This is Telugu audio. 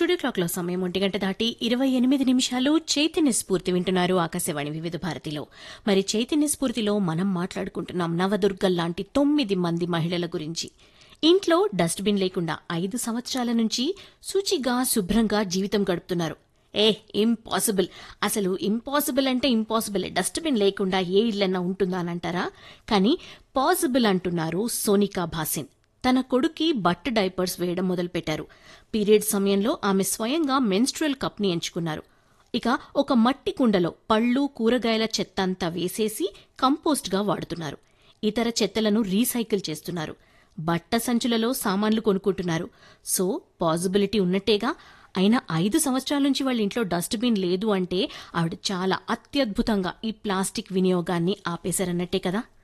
స్టూడియో క్లాక్లో సమయం ఒంటి గంట దాటి ఇరవై ఎనిమిది నిమిషాలు చైతన్య స్ఫూర్తి వింటున్నారు ఆకాశవాణి వివిధ భారతిలో మరి చైతన్య స్ఫూర్తిలో మనం మాట్లాడుకుంటున్నాం నవదుర్గల్ లాంటి తొమ్మిది మంది మహిళల గురించి ఇంట్లో డస్ట్బిన్ లేకుండా ఐదు సంవత్సరాల నుంచి శుచిగా శుభ్రంగా జీవితం గడుపుతున్నారు ఏ ఇంపాసిబుల్ అసలు ఇంపాసిబుల్ అంటే ఇంపాసిబుల్ డస్ట్బిన్ లేకుండా ఏ ఇల్లన్నా ఉంటుందా అని అంటారా కానీ పాసిబుల్ అంటున్నారు సోనికా భాసిన్ తన కొడుక్కి బట్ట డైపర్స్ వేయడం మొదలుపెట్టారు పీరియడ్ సమయంలో ఆమె స్వయంగా మెన్స్ట్రువల్ కప్ని ఎంచుకున్నారు ఇక ఒక మట్టి కుండలో పళ్ళు కూరగాయల చెత్త అంతా వేసేసి కంపోస్ట్గా వాడుతున్నారు ఇతర చెత్తలను రీసైకిల్ చేస్తున్నారు బట్ట సంచులలో సామాన్లు కొనుక్కుంటున్నారు సో పాసిబిలిటీ ఉన్నట్టేగా అయినా ఐదు సంవత్సరాల నుంచి వాళ్ళ ఇంట్లో డస్ట్బిన్ లేదు అంటే ఆవిడ చాలా అత్యద్భుతంగా ఈ ప్లాస్టిక్ వినియోగాన్ని ఆపేశారన్నట్టే కదా